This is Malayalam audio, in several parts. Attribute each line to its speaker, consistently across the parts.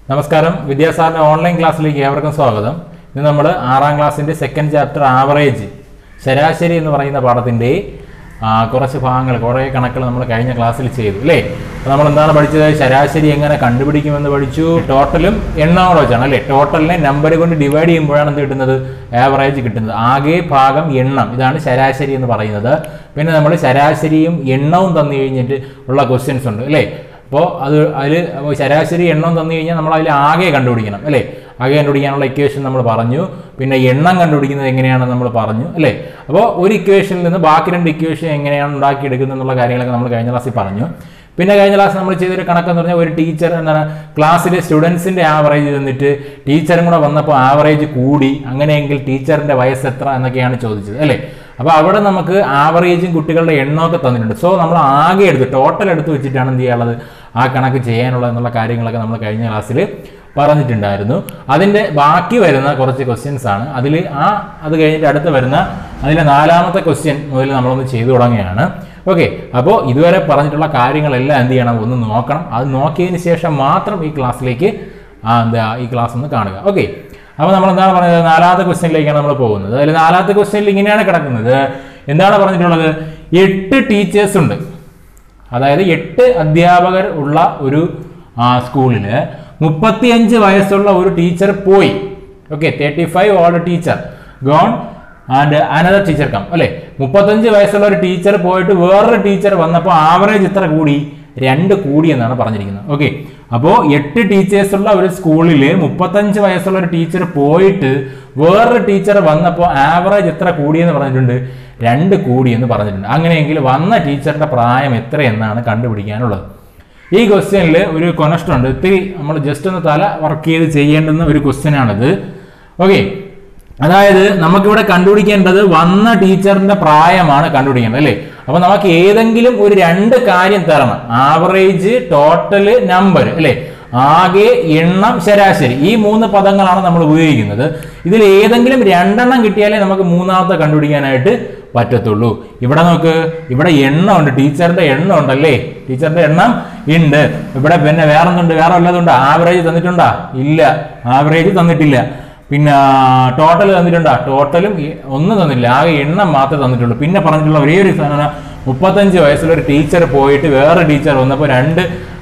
Speaker 1: നമസ്കാരം വിദ്യാസാറിന്റെ ഓൺലൈൻ ക്ലാസ്സിലേക്ക് ഏവർക്കും സ്വാഗതം ഇന്ന് നമ്മൾ ആറാം ക്ലാസ്സിന്റെ സെക്കൻഡ് ചാപ്റ്റർ ആവറേജ് ശരാശരി എന്ന് പറയുന്ന പാഠത്തിന്റെ ആ, കുറച്ച് ഭാഗങ്ങൾ കുറേ കണക്കുകൾ നമ്മൾ കഴിഞ്ഞ ക്ലാസ്സിൽ ചെയ്തു അല്ലേ അപ്പോൾ നമ്മൾ എന്താണ് പഠിച്ചത് ശരാശരി എങ്ങനെ കണ്ടുപിടിക്കുമെന്ന് പഠിച്ചു ടോട്ടലും എണ്ണവും കൂടെ വെച്ചാണ് അല്ലേ ടോട്ടലിനെ നമ്പർ കൊണ്ട് ഡിവൈഡ് ചെയ്യുമ്പോഴാണ് എന്ത് കിട്ടുന്നത് ആവറേജ് കിട്ടുന്നത് ആകെ ഭാഗം എണ്ണം ഇതാണ് ശരാശരി എന്ന് പറയുന്നത് പിന്നെ നമ്മൾ ശരാശരിയും എണ്ണവും തന്നു കഴിഞ്ഞിട്ട് ഉള്ള ക്വസ്റ്റ്യൻസ് ഉണ്ട് അല്ലേ അപ്പോൾ അത് അതിൽ ശരാശരി എണ്ണം തന്നു കഴിഞ്ഞാൽ നമ്മൾ അതിൽ ആകെ കണ്ടുപിടിക്കണം അല്ലേ ആകെ കണ്ടുപിടിക്കാനുള്ള ഇക്വേഷൻ നമ്മൾ പറഞ്ഞു പിന്നെ എണ്ണം കണ്ടുപിടിക്കുന്നത് എങ്ങനെയാണെന്ന് നമ്മൾ പറഞ്ഞു അല്ലേ അപ്പോൾ ഒരു ഇക്വേഷനിൽ നിന്ന് ബാക്കി രണ്ട് ഇക്വേഷൻ എങ്ങനെയാണ് ഉണ്ടാക്കിയെടുക്കുന്നത് എന്നുള്ള കാര്യങ്ങളൊക്കെ നമ്മൾ കഴിഞ്ഞ ക്ലാസ്സിൽ പറഞ്ഞു പിന്നെ കഴിഞ്ഞ ക്ലാസ് നമ്മൾ ചെയ്തൊരു കണക്കെന്ന് പറഞ്ഞാൽ ഒരു ടീച്ചർ എന്താണ് ക്ലാസ്സിലെ സ്റ്റുഡൻസിൻ്റെ ആവറേജ് തന്നിട്ട് ടീച്ചറും കൂടെ വന്നപ്പോൾ ആവറേജ് കൂടി അങ്ങനെയെങ്കിൽ ടീച്ചറിൻ്റെ വയസ്സ് എത്ര എന്നൊക്കെയാണ് ചോദിച്ചത് അല്ലേ അപ്പോൾ അവിടെ നമുക്ക് ആവറേജും കുട്ടികളുടെ എണ്ണമൊക്കെ തന്നിട്ടുണ്ട് സോ നമ്മൾ ആകെ എടുത്ത് ടോട്ടൽ എടുത്ത് വെച്ചിട്ടാണ് എന്ത് ചെയ്യാനുള്ളത് ആ കണക്ക് ചെയ്യാനുള്ളത് എന്നുള്ള കാര്യങ്ങളൊക്കെ നമ്മൾ കഴിഞ്ഞ ക്ലാസ്സിൽ പറഞ്ഞിട്ടുണ്ടായിരുന്നു അതിൻ്റെ ബാക്കി വരുന്ന കുറച്ച് ക്വസ്റ്റ്യൻസ് ആണ് അതിൽ ആ അത് കഴിഞ്ഞിട്ട് അടുത്ത് വരുന്ന അതിലെ നാലാമത്തെ ക്വസ്റ്റ്യൻ മുതൽ നമ്മളൊന്ന് ചെയ്തു തുടങ്ങുകയാണ് ഓക്കെ അപ്പോൾ ഇതുവരെ പറഞ്ഞിട്ടുള്ള കാര്യങ്ങളെല്ലാം എന്ത് ചെയ്യണം ഒന്ന് നോക്കണം അത് നോക്കിയതിന് ശേഷം മാത്രം ഈ ക്ലാസ്സിലേക്ക് ആ എന്താ ഈ ക്ലാസ് ഒന്ന് കാണുക ഓക്കെ അപ്പോൾ നമ്മൾ എന്താണ് പറഞ്ഞത് നാലാമത്തെ ക്വസ്റ്റ്യനിലേക്കാണ് നമ്മൾ പോകുന്നത് അതിൽ നാലാമത്തെ ക്വസ്റ്റ്യനിൽ ഇങ്ങനെയാണ് കിടക്കുന്നത് എന്താണ് പറഞ്ഞിട്ടുള്ളത് എട്ട് ടീച്ചേഴ്സ് ഉണ്ട് അതായത് എട്ട് അധ്യാപകർ ഉള്ള ഒരു സ്കൂളിൽ മുപ്പത്തിയഞ്ച് വയസ്സുള്ള ഒരു ടീച്ചർ പോയി okay thirty five old teacher gone and another teacher come അല്ലേ മുപ്പത്തഞ്ച് വയസ്സുള്ള ഒരു ടീച്ചർ പോയിട്ട് വേറൊരു ടീച്ചർ വന്നപ്പോൾ ആവറേജ് ഇത്ര കൂടി രണ്ട് കൂടി എന്നാണ് പറഞ്ഞിരിക്കുന്നത് ഓക്കെ അപ്പോൾ എട്ട് ടീച്ചേഴ്സ് ഉള്ള ഒരു സ്കൂളിൽ മുപ്പത്തഞ്ച് വയസ്സുള്ള ഒരു ടീച്ചർ പോയിട്ട് വേറൊരു ടീച്ചർ വന്നപ്പോൾ ആവറേജ് എത്ര കൂടിയെന്ന് പറഞ്ഞിട്ടുണ്ട് രണ്ട് കൂടി എന്ന് പറഞ്ഞിട്ടുണ്ട് അങ്ങനെയെങ്കിൽ വന്ന ടീച്ചറിന്റെ പ്രായം എത്ര എന്നാണ് കണ്ടുപിടിക്കാനുള്ളത് ഈ ക്വസ്റ്റ്യനിൽ ഒരു കൊനഷ്ടം ഉണ്ട് ഇത്തിരി നമ്മൾ ജസ്റ്റ് ഒന്ന് തല വർക്ക് ചെയ്ത് ചെയ്യേണ്ടുന്ന ഒരു ക്വസ്റ്റ്യനാണിത് ഓക്കെ അതായത് നമുക്കിവിടെ കണ്ടുപിടിക്കേണ്ടത് വന്ന ടീച്ചറിന്റെ പ്രായമാണ് കണ്ടുപിടിക്കേണ്ടത് അല്ലേ അപ്പൊ നമുക്ക് ഏതെങ്കിലും ഒരു രണ്ട് കാര്യം തരണം ആവറേജ് ടോട്ടൽ നമ്പർ അല്ലേ ആകെ എണ്ണം ശരാശരി ഈ മൂന്ന് പദങ്ങളാണ് നമ്മൾ ഉപയോഗിക്കുന്നത് ഇതിൽ ഏതെങ്കിലും രണ്ടെണ്ണം കിട്ടിയാലേ നമുക്ക് മൂന്നാമത്തെ കണ്ടുപിടിക്കാനായിട്ട് പറ്റത്തുള്ളൂ ഇവിടെ നോക്ക് ഇവിടെ എണ്ണം ഉണ്ട് ടീച്ചറിന്റെ എണ്ണം ഉണ്ടല്ലേ ടീച്ചറിന്റെ എണ്ണം ഉണ്ട് ഇവിടെ പിന്നെ വേറെ എന്തുണ്ട് വേറെ വല്ലതുണ്ട് ആവറേജ് തന്നിട്ടുണ്ടാ ഇല്ല ആവറേജ് തന്നിട്ടില്ല പിന്നെ ടോട്ടൽ തന്നിട്ടുണ്ടാ ടോട്ടലും ഈ- ഒന്നും തന്നില്ല ആകെ എണ്ണം മാത്രമേ തന്നിട്ടുള്ളൂ പിന്നെ പറഞ്ഞിട്ടുള്ള ഒരേ ഒരു സാധനം മുപ്പത്തഞ്ച് വയസ്സുള്ള ഒരു ടീച്ചർ പോയിട്ട് വേറെ ടീച്ചർ വന്നപ്പോൾ രണ്ട്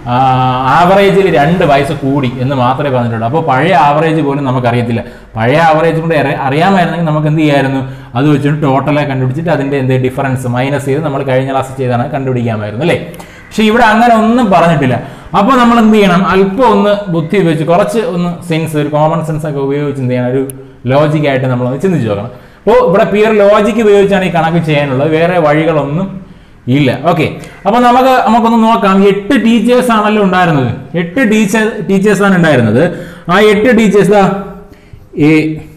Speaker 1: ആവറേജിൽ രണ്ട് വയസ്സ് കൂടി എന്ന് മാത്രമേ പറഞ്ഞിട്ടുള്ളൂ അപ്പോൾ പഴയ ആവറേജ് പോലും നമുക്കറിയത്തില്ല പഴയ ആവറേജ് കൊണ്ട് അറി- അറിയാമായിരുന്നെങ്കിൽ നമുക്ക് എന്ത് ചെയ്യായിരുന്നു അത് വെച്ചിട്ട് ടോട്ടലായി കണ്ടുപിടിച്ചിട്ട് അതിൻ്റെ എന്ത് ഡിഫറൻസ് മൈനസ് ചെയ്ത് നമ്മൾ കഴിഞ്ഞ ക്ലാസ് ചെയ്താണ് കണ്ടുപിടിക്കാമായിരുന്നു അല്ലേ പക്ഷെ ഇവിടെ അങ്ങനെ ഒന്നും പറഞ്ഞിട്ടില്ല അപ്പോൾ നമ്മൾ എന്ത് ചെയ്യണം അല്പം ഒന്ന് ബുദ്ധി ഉപയോഗിച്ച് കുറച്ച് ഒന്ന് സെൻസ് ഒരു കോമൺ സെൻസ് ഒക്കെ ഉപയോഗിച്ച് എന്ത് ചെയ്യണം ഒരു ലോജിക്കായിട്ട് നമ്മളൊന്ന് ചിന്തിച്ച് നോക്കണം അപ്പോൾ ഇവിടെ പിയർ ലോജിക്ക് ഉപയോഗിച്ചാണ് ഈ കണക്ക് ചെയ്യാനുള്ളത് വേറെ വഴികളൊന്നും ഇല്ല ഓക്കെ അപ്പൊ നമുക്ക് നമുക്കൊന്ന് നോക്കാം എട്ട് ടീച്ചേഴ്സ് ആണല്ലോ ഉണ്ടായിരുന്നത് എട്ട് ടീച്ചർ ടീച്ചേഴ്സ് ആണ് ഉണ്ടായിരുന്നത് ആ എട്ട് ടീച്ചേഴ്സ് എ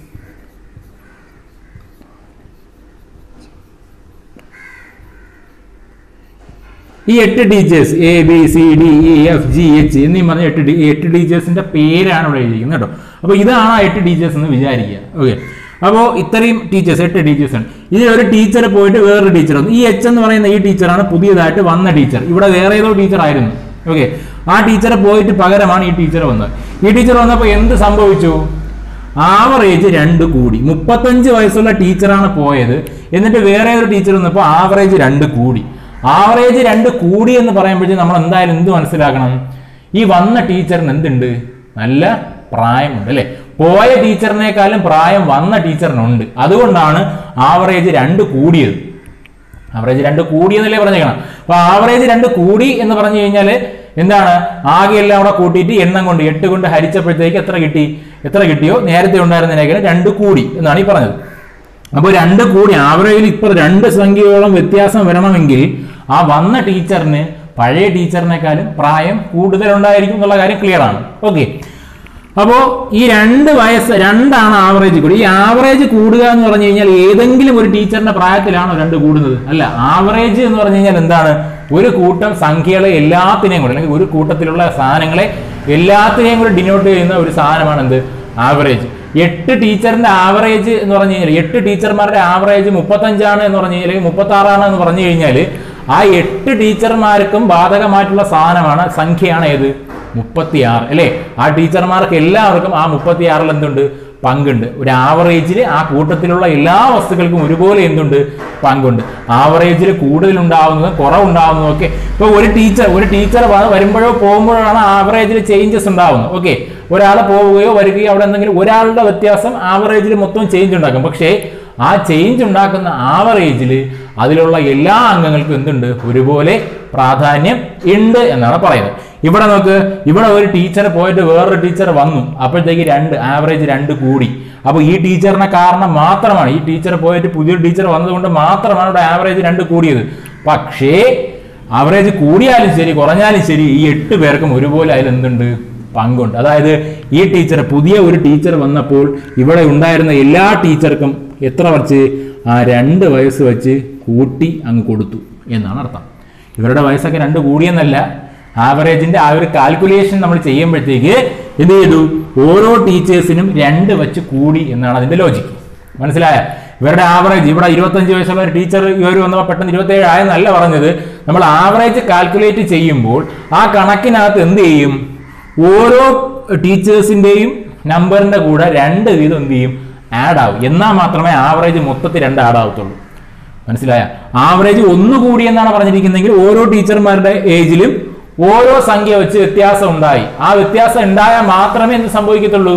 Speaker 1: ഈ എട്ട് teachers A B C D E F G H എന്നീ പറഞ്ഞ എട്ട് ടീ- എട്ട് ടീച്ചേഴ്സിന്റെ പേരാണ് ഇവിടെ എഴുതിയിരിക്കുന്നത് കേട്ടോ അപ്പോൾ ഇതാണ് ആ എട്ട് ടീച്ചേഴ്സ് എന്ന് വിചാരിക്കുക ഓക്കെ അപ്പോൾ ഇത്രയും ടീച്ചേഴ്സ് എട്ട് ടീച്ചേഴ്സ് ഉണ്ട് ഇതിൽ ഒരു ടീച്ചർ പോയിട്ട് വേറൊരു ടീച്ചർ വന്നു ഈ എച്ച് എന്ന് പറയുന്ന ഈ ടീച്ചറാണ് പുതിയതായിട്ട് വന്ന ടീച്ചർ ഇവിടെ വേറെ ഏതോ ടീച്ചർ ആയിരുന്നു ഓക്കെ ആ ടീച്ചർ പോയിട്ട് പകരമാണ് ഈ ടീച്ചർ വന്നത് ഈ ടീച്ചർ വന്നപ്പോൾ എന്ത് സംഭവിച്ചു ആവറേജ് രണ്ട് കൂടി മുപ്പത്തഞ്ച് വയസ്സുള്ള ടീച്ചറാണ് പോയത് എന്നിട്ട് വേറെ ഒരു ടീച്ചർ വന്നപ്പോൾ ആവറേജ് രണ്ട് കൂടി ആവറേജ് രണ്ട് കൂടി എന്ന് പറയുമ്പോഴത്തേക്കും നമ്മൾ എന്തായാലും എന്ത് മനസ്സിലാക്കണം ഈ വന്ന ടീച്ചറിന് എന്തുണ്ട് നല്ല പ്രായമുണ്ട് അല്ലെ പോയ ടീച്ചറിനേക്കാളും പ്രായം വന്ന ടീച്ചറിനുണ്ട് അതുകൊണ്ടാണ് ആവറേജ് രണ്ട് കൂടിയത് ആവറേജ് രണ്ട് കൂടി എന്നല്ലേ പറഞ്ഞേക്കണം അപ്പൊ ആവറേജ് രണ്ട് കൂടി എന്ന് പറഞ്ഞു കഴിഞ്ഞാൽ എന്താണ് ആകെ എല്ലാം കൂടെ കൂട്ടിയിട്ട് എണ്ണം കൊണ്ട് എട്ട് കൊണ്ട് ഹരിച്ചപ്പോഴത്തേക്ക് എത്ര കിട്ടി എത്ര കിട്ടിയോ നേരത്തെ ഉണ്ടായിരുന്നതിനേക്കാൾ രണ്ട് കൂടി എന്നാണ് ഈ പറഞ്ഞത് അപ്പോൾ രണ്ട് കൂടി ആവറേജിൽ ഇപ്പോൾ രണ്ട് സംഖ്യയോളം വ്യത്യാസം വരണമെങ്കിൽ ആ വന്ന ടീച്ചറിന് പഴയ ടീച്ചറിനേക്കാളും പ്രായം കൂടുതൽ ഉണ്ടായിരിക്കും എന്നുള്ള കാര്യം ക്ലിയർ ആണ് ഓക്കെ അപ്പോൾ ഈ രണ്ട് വയസ്സ് രണ്ടാണ് ആവറേജ് കൂടി ഈ ആവറേജ് കൂടുക എന്ന് പറഞ്ഞു കഴിഞ്ഞാൽ ഏതെങ്കിലും ഒരു ടീച്ചറിന്റെ പ്രായത്തിലാണോ രണ്ട് കൂടുന്നത് അല്ല ആവറേജ് എന്ന് പറഞ്ഞു കഴിഞ്ഞാൽ എന്താണ് ഒരു കൂട്ടം സംഖ്യകളെ എല്ലാത്തിനെയും കൂടെ അല്ലെങ്കിൽ ഒരു കൂട്ടത്തിലുള്ള സാധനങ്ങളെ എല്ലാത്തിനെയും കൂടെ ഡിനോട്ട് ചെയ്യുന്ന ഒരു സാധനമാണ് എന്ത് ആവറേജ് എട്ട് ടീച്ചറിന്റെ ആവറേജ് എന്ന് പറഞ്ഞു കഴിഞ്ഞാൽ എട്ട് ടീച്ചർമാരുടെ ആവറേജ് മുപ്പത്തഞ്ചാണ് എന്ന് പറഞ്ഞു കഴിഞ്ഞാൽ മുപ്പത്തി ആറാണ് എന്ന് പറഞ്ഞു കഴിഞ്ഞാൽ ആ എട്ട് ടീച്ചർമാർക്കും ബാധകമായിട്ടുള്ള സാധനമാണ് സംഖ്യയാണ് ഏത് മുപ്പത്തി ആറ് അല്ലേ ആ ടീച്ചർമാർക്ക് എല്ലാവർക്കും ആ മുപ്പത്തി ആറിൽ എന്തുണ്ട് പങ്കുണ്ട് ഒരു ആവറേജിൽ ആ കൂട്ടത്തിലുള്ള എല്ലാ വസ്തുക്കൾക്കും ഒരുപോലെ എന്തുണ്ട് പങ്കുണ്ട് ആവറേജിൽ കൂടുതൽ ഉണ്ടാവുന്നതും കുറവുണ്ടാവുന്നതും ഒക്കെ ഇപ്പൊ ഒരു ടീച്ചർ ഒരു ടീച്ചർ വരുമ്പോഴോ പോകുമ്പോഴാണ് ആവറേജിൽ ചേഞ്ചസ് ഉണ്ടാവുന്നത് ഓക്കെ ഒരാൾ പോവുകയോ വരികയോ അവിടെ എന്തെങ്കിലും ഒരാളുടെ വ്യത്യാസം ആവറേജിൽ മൊത്തം ചേഞ്ച് ഉണ്ടാക്കും പക്ഷേ ആ ചേഞ്ച് ഉണ്ടാക്കുന്ന ആവറേജിൽ അതിലുള്ള എല്ലാ അംഗങ്ങൾക്കും എന്തുണ്ട് ഒരുപോലെ പ്രാധാന്യം ഉണ്ട് എന്നാണ് പറയുന്നത് ഇവിടെ നോക്ക് ഇവിടെ ഒരു ടീച്ചർ പോയിട്ട് വേറൊരു ടീച്ചർ വന്നു അപ്പോഴത്തേക്ക് രണ്ട് ആവറേജ് രണ്ട് കൂടി അപ്പോൾ ഈ ടീച്ചറിനെ കാരണം മാത്രമാണ് ഈ ടീച്ചർ പോയിട്ട് പുതിയൊരു ടീച്ചർ വന്നതുകൊണ്ട് മാത്രമാണ് ഇവിടെ ആവറേജ് രണ്ട് കൂടിയത് പക്ഷേ ആവറേജ് കൂടിയാലും ശരി കുറഞ്ഞാലും ശരി ഈ എട്ട് പേർക്കും ഒരുപോലെ അതിൽ എന്തുണ്ട് പങ്കുണ്ട് അതായത് ഈ ടീച്ചർ പുതിയ ഒരു ടീച്ചർ വന്നപ്പോൾ ഇവിടെ ഉണ്ടായിരുന്ന എല്ലാ ടീച്ചർക്കും എത്ര വച്ച് ആ രണ്ട് വയസ്സ് വെച്ച് കൂട്ടി അങ്ങ് കൊടുത്തു എന്നാണ് അർത്ഥം ഇവരുടെ വയസ്സൊക്കെ രണ്ട് കൂടിയെന്നല്ല ആവറേജിന്റെ ആ ഒരു കാൽക്കുലേഷൻ നമ്മൾ ചെയ്യുമ്പോഴത്തേക്ക് എന്ത് ചെയ്തു ഓരോ ടീച്ചേഴ്സിനും രണ്ട് വെച്ച് കൂടി എന്നാണ് അതിന്റെ ലോജിക്ക് മനസ്സിലായ ഇവരുടെ ആവറേജ് ഇവിടെ ഇരുപത്തഞ്ച് വയസ്സുള്ള ഒരു ടീച്ചർ ഇവർ വന്നപ്പോൾ പെട്ടെന്ന് ഇരുപത്തേഴ് ആയെന്നല്ല പറഞ്ഞത് നമ്മൾ ആവറേജ് കാൽക്കുലേറ്റ് ചെയ്യുമ്പോൾ ആ കണക്കിനകത്ത് എന്ത് ചെയ്യും ഓരോ ടീച്ചേഴ്സിന്റെയും നമ്പറിന്റെ കൂടെ രണ്ട് വീതം എന്ത് ചെയ്യും ആഡ് ആവും എന്നാൽ മാത്രമേ ആവറേജ് മൊത്തത്തിൽ രണ്ട് ആഡ് ആവത്തുള്ളൂ മനസ്സിലായ ആവറേജ് ഒന്ന് കൂടി എന്നാണ് പറഞ്ഞിരിക്കുന്നതെങ്കിൽ ഓരോ ടീച്ചർമാരുടെ ഏജിലും ഓരോ സംഖ്യ വെച്ച് വ്യത്യാസം ഉണ്ടായി ആ വ്യത്യാസം ഉണ്ടായാൽ മാത്രമേ എന്ത് സംഭവിക്കത്തുള്ളൂ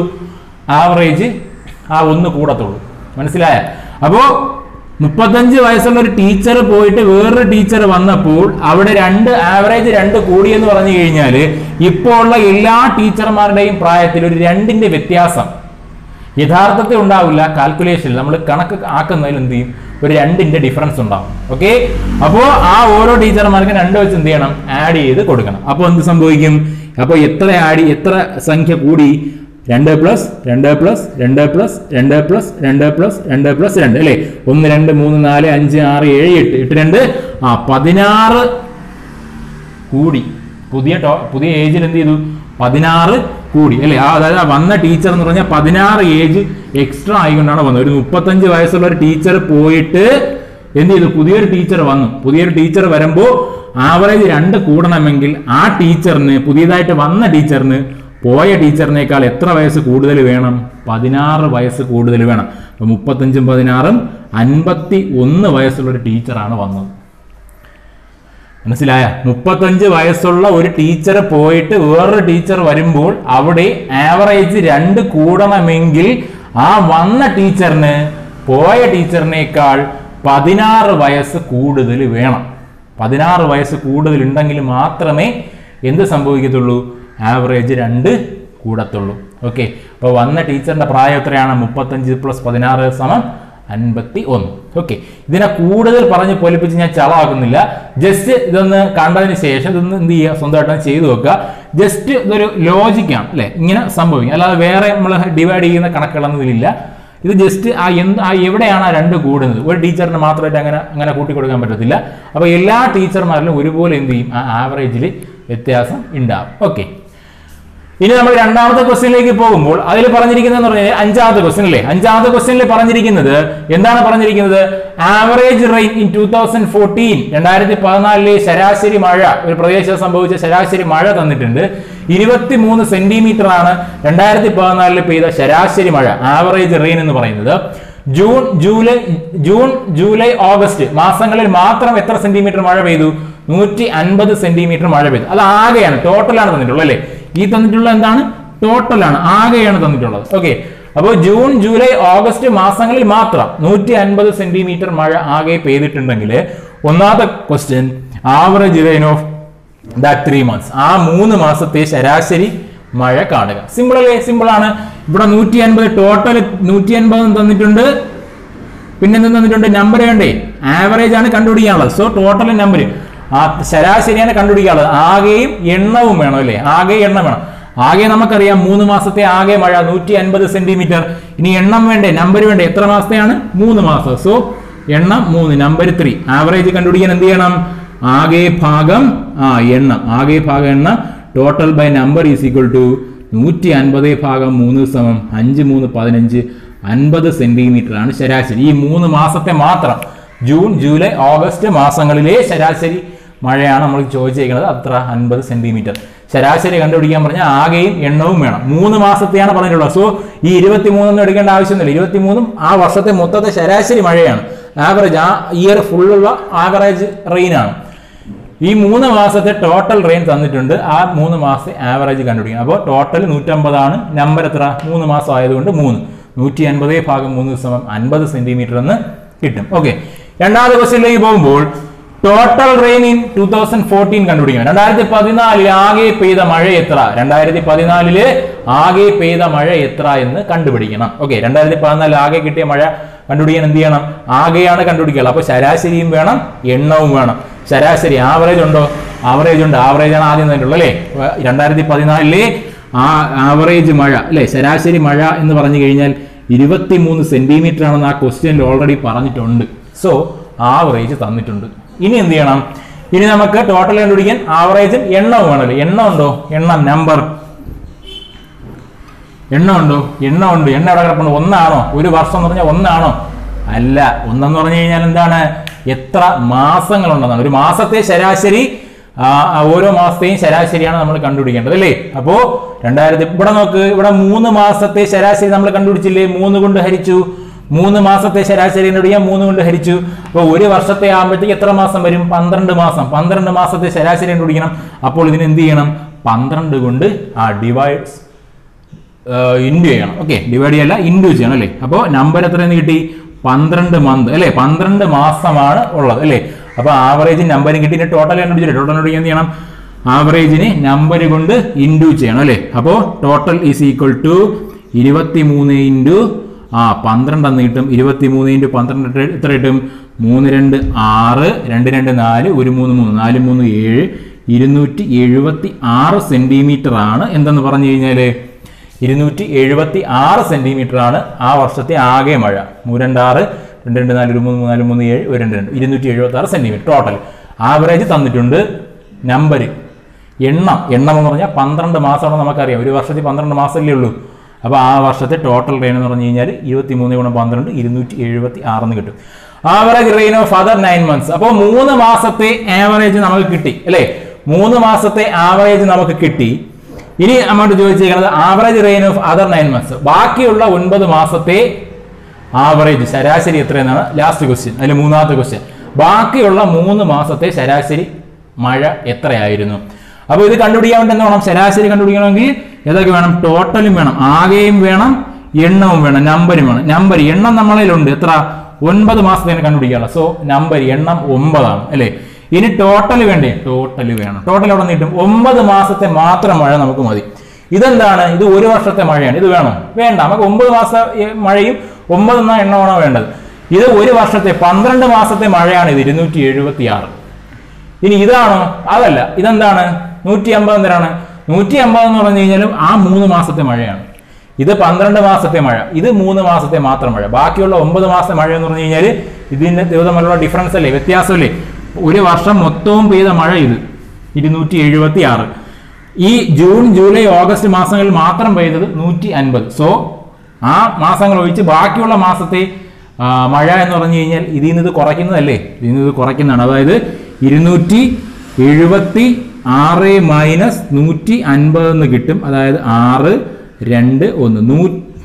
Speaker 1: ആവറേജ് ആ ഒന്ന് കൂടത്തുള്ളൂ മനസ്സിലായ അപ്പോ മുപ്പത്തഞ്ച് വയസ്സുള്ള ഒരു ടീച്ചർ പോയിട്ട് വേറൊരു ടീച്ചർ വന്നപ്പോൾ അവിടെ രണ്ട് ആവറേജ് രണ്ട് കൂടിയെന്ന് പറഞ്ഞു കഴിഞ്ഞാൽ ഇപ്പോൾ ഉള്ള എല്ലാ ടീച്ചർമാരുടെയും പ്രായത്തിൽ ഒരു രണ്ടിന്റെ വ്യത്യാസം യഥാർത്ഥത്തിൽ ഉണ്ടാവില്ല കാൽക്കുലേഷനിൽ നമ്മൾ കണക്ക് ആക്കുന്നതിൽ എന്ത് ചെയ്യും ഒരു രണ്ടിന്റെ ഡിഫറൻസ് ഉണ്ടാവും ഓക്കെ അപ്പോൾ ആ ഓരോ ടീച്ചർമാർക്കും രണ്ട് വെച്ച് എന്ത് ചെയ്യണം ആഡ് ചെയ്ത് കൊടുക്കണം അപ്പോൾ എന്ത് സംഭവിക്കും അപ്പോൾ എത്ര ആഡ് എത്ര സംഖ്യ കൂടി രണ്ട് പ്ലസ് രണ്ട് പ്ലസ് രണ്ട് പ്ലസ് രണ്ട് പ്ലസ് രണ്ട് പ്ലസ് രണ്ട് പ്ലസ് രണ്ട് അല്ലേ ഒന്ന് രണ്ട് മൂന്ന് നാല് അഞ്ച് ആറ് ഏഴ് എട്ട് എട്ട് രണ്ട് ആ പതിനാറ് കൂടി പുതിയ ടോ പുതിയ ഏജിൽ എന്ത് ചെയ്തു പതിനാറ് കൂടി അല്ലേ ആ അതായത് ആ വന്ന ടീച്ചർ എന്ന് പറഞ്ഞാൽ പതിനാറ് ഏജ് എക്സ്ട്രാ ആയിക്കൊണ്ടാണ് വന്നത് ഒരു മുപ്പത്തഞ്ച് വയസ്സുള്ള ഒരു ടീച്ചർ പോയിട്ട് എന്ത് ചെയ്തു പുതിയൊരു ടീച്ചർ വന്നു പുതിയൊരു ടീച്ചർ വരുമ്പോൾ ആവറേജ് രണ്ട് കൂടണമെങ്കിൽ ആ ടീച്ചറിന് പുതിയതായിട്ട് വന്ന ടീച്ചറിന് പോയ ടീച്ചറിനേക്കാൾ എത്ര വയസ്സ് കൂടുതൽ വേണം പതിനാറ് വയസ്സ് കൂടുതൽ വേണം അപ്പൊ മുപ്പത്തഞ്ചും പതിനാറും അൻപത്തി ഒന്ന് വയസ്സുള്ള ഒരു ടീച്ചറാണ് വന്നത് മനസ്സിലായ മുപ്പത്തഞ്ച് വയസ്സുള്ള ഒരു ടീച്ചർ പോയിട്ട് വേറൊരു ടീച്ചർ വരുമ്പോൾ അവിടെ ആവറേജ് രണ്ട് കൂടണമെങ്കിൽ ആ വന്ന ടീച്ചറിന് പോയ ടീച്ചറിനേക്കാൾ പതിനാറ് വയസ്സ് കൂടുതൽ വേണം പതിനാറ് വയസ്സ് കൂടുതൽ ഉണ്ടെങ്കിൽ മാത്രമേ എന്ത് സംഭവിക്കത്തുള്ളൂ ആവറേജ് രണ്ട് കൂടത്തുള്ളൂ ഓക്കെ അപ്പോൾ വന്ന ടീച്ചറിന്റെ പ്രായം എത്രയാണ് മുപ്പത്തഞ്ച് പ്ലസ് പതിനാറ് സമം അൻപത്തി ഒന്ന് ഓക്കെ ഇതിനെ കൂടുതൽ പറഞ്ഞ് പൊലിപ്പിച്ച് ഞാൻ ചളമാക്കുന്നില്ല ജസ്റ്റ് ഇതൊന്ന് കണ്ടതിന് ശേഷം ഇതൊന്ന് എന്ത് ചെയ്യുക സ്വന്തമായിട്ട് ചെയ്തു വെക്കുക ജസ്റ്റ് ഇതൊരു ലോജിക്കാണ് അല്ലെ ഇങ്ങനെ സംഭവിക്കും അല്ലാതെ വേറെ നമ്മൾ ഡിവൈഡ് ചെയ്യുന്ന കണക്കുകളൊന്നും ഇതിലില്ല ഇത് ജസ്റ്റ് ആ എന്ത് ആ എവിടെയാണ് ആ രണ്ട് കൂടുന്നത് ഒരു ടീച്ചറിന് മാത്രമായിട്ട് അങ്ങനെ അങ്ങനെ കൂട്ടി കൊടുക്കാൻ പറ്റത്തില്ല അപ്പോൾ എല്ലാ ടീച്ചർമാരിലും ഒരുപോലെ എന്ത് ചെയ്യും ആ ആവറേജിൽ വ്യത്യാസം ഉണ്ടാവും ഓക്കെ ഇനി നമ്മൾ രണ്ടാമത്തെ ക്വസ്റ്റ്യനിലേക്ക് പോകുമ്പോൾ അതിൽ പറഞ്ഞിരിക്കുന്നത് പറഞ്ഞു കഴിഞ്ഞാൽ അഞ്ചാമത്തെ ക്വസ്റ്റ്യൻ അല്ലേ അഞ്ചാമത്തെ ക്വസ്റ്റ്യനിൽ പറഞ്ഞിരിക്കുന്നത് എന്താണ് പറഞ്ഞിരിക്കുന്നത് average rain in two thousand fourteen രണ്ടായിരത്തി പതിനാലിലെ ശരാശരി മഴ ഒരു പ്രദേശത്ത് സംഭവിച്ച ശരാശരി മഴ തന്നിട്ടുണ്ട് ഇരുപത്തി മൂന്ന് സെന്റിമീറ്റർ ആണ് രണ്ടായിരത്തി പതിനാലിൽ പെയ്ത ശരാശരി മഴ ആവറേജ് റെയിൻ എന്ന് പറയുന്നത് June July June July August മാസങ്ങളിൽ മാത്രം എത്ര സെന്റിമീറ്റർ മഴ പെയ്തു നൂറ്റി അൻപത് സെന്റിമീറ്റർ മഴ പെയ്തു അത് ആകെയാണ് ടോട്ടലാണ് തന്നിട്ടുള്ളത് അല്ലേ ഈ തന്നിട്ടുള്ള എന്താണ് ടോട്ടലാണ് ആകെയാണ് തന്നിട്ടുള്ളത് ഓക്കെ അപ്പോൾ ജൂൺ ജൂലൈ ഓഗസ്റ്റ് മാസങ്ങളിൽ മാത്രം നൂറ്റി അൻപത് സെന്റിമീറ്റർ മഴ ആകെ പെയ്തിട്ടുണ്ടെങ്കിൽ ഒന്നാമത്തെ question average rain of that three months ആ മൂന്ന് മാസത്തെ ശരാശരി മഴ കാണുക സിമ്പിൾ അല്ലേ സിമ്പിൾ ആണ് ഇവിടെ നൂറ്റി അൻപത് ടോട്ടൽ നൂറ്റി അൻപത് തന്നിട്ടുണ്ട് പിന്നെ എന്ത് തന്നിട്ടുണ്ട് നമ്പർ വേണ്ടേ ആവറേജ് ആണ് കണ്ടുപിടിക്കാനുള്ളത് സോ ടോട്ടൽ നമ്പർ ആ ശരാശരിയാണ് കണ്ടുപിടിക്കാനുള്ളത് ആകെയും എണ്ണവും വേണം അല്ലേ ആകെ എണ്ണം വേണം ആകെ നമുക്കറിയാം മൂന്ന് മാസത്തെ ആകെ മഴ നൂറ്റി അൻപത് സെന്റിമീറ്റർ ഇനി എണ്ണം വേണ്ടേ നമ്പർ വേണ്ടേ എത്ര മാസത്തെയാണ് മൂന്ന് മാസം സോ എണ്ണം മൂന്ന് നമ്പർ ത്രീ ആവറേജ് കണ്ടുപിടിക്കാൻ എന്ത് ചെയ്യണം ആകെ ഭാഗം ആ എണ്ണം ആകെ ഭാഗം എണ്ണം total by number is equal to നൂറ്റി അൻപത് ഭാഗം മൂന്ന് സമം അഞ്ച് മൂന്ന് പതിനഞ്ച് അൻപത് സെന്റിമീറ്റർ ആണ് ശരാശരി ഈ മൂന്ന് മാസത്തെ മാത്രം ജൂൺ ജൂലൈ ഓഗസ്റ്റ് മാസങ്ങളിലെ ശരാശരി മഴയാണ് നമ്മൾ ചോദിച്ചേക്കുന്നത് അത്ര അൻപത് സെന്റിമീറ്റർ ശരാശരി കണ്ടുപിടിക്കാൻ പറഞ്ഞാൽ ആകെയും എണ്ണവും വേണം മൂന്ന് മാസത്തെയാണ് പറഞ്ഞിട്ടുള്ളത് സോ ഈ ഇരുപത്തി മൂന്നൊന്നും എടുക്കേണ്ട ആവശ്യമൊന്നുമില്ല ഇരുപത്തി മൂന്നും ആ വർഷത്തെ മൊത്തത്തെ ശരാശരി മഴയാണ് ആവറേജ് ആ ഇയർ ഫുള്ളുള്ള ആവറേജ് റെയിനാണ് ഈ മൂന്ന് മാസത്തെ ടോട്ടൽ റെയിൻ തന്നിട്ടുണ്ട് ആ മൂന്ന് മാസത്തെ ആവറേജ് കണ്ടുപിടിക്കണം അപ്പോൾ ടോട്ടൽ നൂറ്റമ്പതാണ് നമ്പർ എത്ര മൂന്ന് മാസം ആയതുകൊണ്ട് മൂന്ന് നൂറ്റി അൻപതേ ഭാഗം മൂന്ന് സമം അൻപത് സെന്റിമീറ്റർ എന്ന് കിട്ടും ഓക്കെ രണ്ടാമത്തെ ക്വസ്റ്റ്യനിലേക്ക് പോകുമ്പോൾ total rain in two thousand fourteen കണ്ടുപിടിക്കണം രണ്ടായിരത്തി പതിനാലിൽ ആകെ പെയ്ത മഴ എത്ര രണ്ടായിരത്തി പതിനാലില് ആകെ പെയ്ത മഴ എത്ര എന്ന് കണ്ടുപിടിക്കണം ഓക്കെ രണ്ടായിരത്തി പതിനാലിൽ ആകെ കിട്ടിയ മഴ കണ്ടുപിടിക്കാൻ എന്ത് ചെയ്യണം ആകെയാണ് കണ്ടുപിടിക്കുക അപ്പൊ ശരാശരിയും വേണം എണ്ണവും വേണം ശരാശരി ആവറേജ് ഉണ്ടോ ആവറേജ് ഉണ്ട് ആവറേജ് ആണ് ആദ്യം തന്നിട്ടുള്ളത് അല്ലേ രണ്ടായിരത്തി പതിനാലിലെ ആ ആവറേജ് മഴ അല്ലേ ശരാശരി മഴ എന്ന് പറഞ്ഞു കഴിഞ്ഞാൽ ഇരുപത്തി മൂന്ന് സെന്റിമീറ്റർ ആണെന്ന് ആ ക്വസ്റ്റ്യനിൽ ഓൾറെഡി പറഞ്ഞിട്ടുണ്ട് സോ ആവറേജ് തന്നിട്ടുണ്ട് ഇനി എന്ത് ചെയ്യണം ഇനി നമുക്ക് ടോട്ടൽ കണ്ടുപിടിക്കാൻ ആവറേജും എണ്ണവും വേണമല്ലോ എണ്ണം ഉണ്ടോ എണ്ണം നമ്പർ എണ്ണ ഉണ്ടോ എണ്ണ ഉണ്ട് എണ്ണ എവിടെ കിടപ്പുണ്ട് ഒന്നാണോ ഒരു വർഷം എന്ന് പറഞ്ഞാൽ ഒന്നാണോ അല്ല ഒന്നെന്ന് പറഞ്ഞു കഴിഞ്ഞാൽ എന്താണ് എത്ര മാസങ്ങളുണ്ടെന്നാണ് ഒരു മാസത്തെ ശരാശരി ആ, ആ, ഓരോ മാസത്തെയും ശരാശരിയാണ് നമ്മൾ കണ്ടുപിടിക്കേണ്ടത് അല്ലേ അപ്പോ രണ്ടായിരത്തി ഇവിടെ നോക്ക് ഇവിടെ മൂന്ന് മാസത്തെ ശരാശരി നമ്മൾ കണ്ടുപിടിച്ചില്ലേ മൂന്ന് കൊണ്ട് ഹരിച്ചു മൂന്ന് മാസത്തെ ശരാശരി കണ്ടുപിടിക്കാൻ മൂന്ന് കൊണ്ട് ഹരിച്ചു അപ്പോൾ ഒരു വർഷത്തെ ആകുമ്പോഴത്തേക്ക് എത്ര മാസം വരും പന്ത്രണ്ട് മാസം പന്ത്രണ്ട് മാസത്തെ ശരാശരി കണ്ടുപിടിക്കണം അപ്പോൾ ഇതിന് എന്ത് ചെയ്യണം പന്ത്രണ്ട് കൊണ്ട് ആ ഡിവൈഡ്സ് ഇൻഡു ചെയ്യണം ഓക്കെ ഡിവൈഡ് ചെയ്യല്ല ഇൻഡു ചെയ്യണം അല്ലേ അപ്പോൾ നമ്പർ എത്രയെന്ന് കിട്ടി പന്ത്രണ്ട് മന്ത് അല്ലേ പന്ത്രണ്ട് മാസമാണ് ഉള്ളത് അല്ലേ അപ്പോൾ ആവറേജ് നമ്പരും കിട്ടി ടോട്ടൽ കണ്ടുപിടിച്ചില്ല ടോട്ടൽ കണ്ടുപിടിക്കാൻ എന്ത് ചെയ്യണം ആവറേജിന് നമ്പർ കൊണ്ട് ഇൻഡു ചെയ്യണം അല്ലേ അപ്പോൾ ടോട്ടൽ ഈസ് ഈക്വൽ ടു ഇരുപത്തി മൂന്ന് ഇൻറ്റു ആ പന്ത്രണ്ട് എന്ന് കിട്ടും ഇരുപത്തി മൂന്ന് ഇൻറ്റു പന്ത്രണ്ട് എത്ര- എത്ര കിട്ടും മൂന്ന് രണ്ട് ആറ് രണ്ട് രണ്ട് നാല് ഒരു മൂന്ന് മൂന്ന് നാല് മൂന്ന് ഏഴ് ഇരുന്നൂറ്റി എഴുപത്തി ആറ് സെന്റിമീറ്റർ ആണ് എന്തെന്ന് പറഞ്ഞു കഴിഞ്ഞാൽ ഇരുന്നൂറ്റി എഴുപത്തി ആറ് സെന്റിമീറ്റർ ആണ് ആ വർഷത്തെ ആകെ മഴ മൂരണ്ടാറ് രണ്ട് രണ്ട് നാല് ഒരു മൂന്ന് മൂന്ന് നാല് മൂന്ന് ഏഴ് ഒരു രണ്ട് രണ്ട് ഇരുന്നൂറ്റി എഴുപത്തി ആറ് സെന്റിമീറ്റർ ടോട്ടൽ ആവറേജ് തന്നിട്ടുണ്ട് നമ്പർ എണ്ണം എണ്ണം എന്ന് പറഞ്ഞാൽ പന്ത്രണ്ട് മാസമാണ് നമുക്കറിയാം ഒരു വർഷത്തിൽ പന്ത്രണ്ട് മാസമല്ലേ ഉള്ളൂ അപ്പോൾ ആ വർഷത്തെ ടോട്ടൽ റെയിൻ എന്ന് പറഞ്ഞു കഴിഞ്ഞാൽ ഇരുപത്തി മൂന്ന് ഗുണം പന്ത്രണ്ട് ഇരുന്നൂറ്റി എഴുപത്തി ആറെന്ന് കിട്ടും average rain of other nine months അപ്പോൾ മൂന്ന് മാസത്തെ ആവറേജ് നമുക്ക് കിട്ടി അല്ലേ മൂന്ന് മാസത്തെ ആവറേജ് നമുക്ക് കിട്ടി ഇനി അങ്ങോട്ട് ചോദിച്ചിരിക്കുന്നത് average rain of other nine months ബാക്കിയുള്ള ഒൻപത് മാസത്തെ ആവറേജ് ശരാശരി എത്രയെന്നാണ് ലാസ്റ്റ് ക്വസ്റ്റ്യൻ അതിൽ മൂന്നാമത്തെ ക്വസ്റ്റ്യൻ ബാക്കിയുള്ള മൂന്ന് മാസത്തെ ശരാശരി മഴ എത്രയായിരുന്നു അപ്പോൾ ഇത് കണ്ടുപിടിക്കാൻ വേണ്ടി എന്ത് വേണം ശരാശരി കണ്ടുപിടിക്കണമെങ്കിൽ ഏതൊക്കെ വേണം ടോട്ടലും വേണം ആകെയും വേണം എണ്ണവും വേണം നമ്പരും വേണം നമ്പർ എണ്ണം നമ്മളിലുണ്ട് എത്ര ഒൻപത് മാസത്തേന് കണ്ടുപിടിക്കാനുള്ള സോ നമ്പർ എണ്ണം ഒമ്പതാണ് അല്ലേ ഇനി ടോട്ടൽ വേണ്ടേ ടോട്ടൽ വേണം ടോട്ടൽ എവിടെ നിന്ന് കിട്ടും ഒമ്പത് മാസത്തെ മാത്രം മഴ നമുക്ക് മതി ഇതെന്താണ് ഇത് ഒരു വർഷത്തെ മഴയാണ് ഇത് വേണോ വേണ്ട നമുക്ക് ഒമ്പത് മാസ ഏ, മഴയും ഒമ്പതെന്ന എണ്ണമാണോ വേണ്ടത് ഇത് ഒരു വർഷത്തെ പന്ത്രണ്ട് മാസത്തെ മഴയാണ് ഇത് ഇരുന്നൂറ്റി എഴുപത്തി ആറ് ഇനി ഇതാണോ അതല്ല ഇതെന്താണ് നൂറ്റി അമ്പത് എന്തിനാണ് നൂറ്റി അമ്പത് എന്ന് പറഞ്ഞു കഴിഞ്ഞാലും ആ മൂന്ന് മാസത്തെ മഴയാണ് ഇത് പന്ത്രണ്ട് മാസത്തെ മഴ ഇത് മൂന്ന് മാസത്തെ മാത്രം മഴ ബാക്കിയുള്ള ഒമ്പത് മാസത്തെ മഴ എന്ന് പറഞ്ഞു കഴിഞ്ഞാൽ ഇതിന്റെ ദിവസമുള്ള ഡിഫറൻസ് അല്ലേ വ്യത്യാസമല്ലേ ഒരു വർഷം മൊത്തവും പെയ്ത മഴ ഇത് ഇരുന്നൂറ്റി എഴുപത്തി ആറ് ഈ ജൂൺ ജൂലൈ ഓഗസ്റ്റ് മാസങ്ങളിൽ മാത്രം പെയ്തത് നൂറ്റി അൻപത് സോ ആ മാസങ്ങൾ ഒഴിച്ച് ബാക്കിയുള്ള മാസത്തെ ആ, മഴ എന്ന് പറഞ്ഞു കഴിഞ്ഞാൽ ഇതിൽ നിന്ന് ഇത് കുറയ്ക്കുന്നതല്ലേ ഇതിൽ നിന്ന് ഇത് കുറയ്ക്കുന്നതാണ് അതായത് ഇരുന്നൂറ്റി എഴുപത്തി ആറ് മൈനസ് നൂറ്റി അൻപത് എന്ന് കിട്ടും അതായത് ആറ് രണ്ട് ഒന്ന് നൂ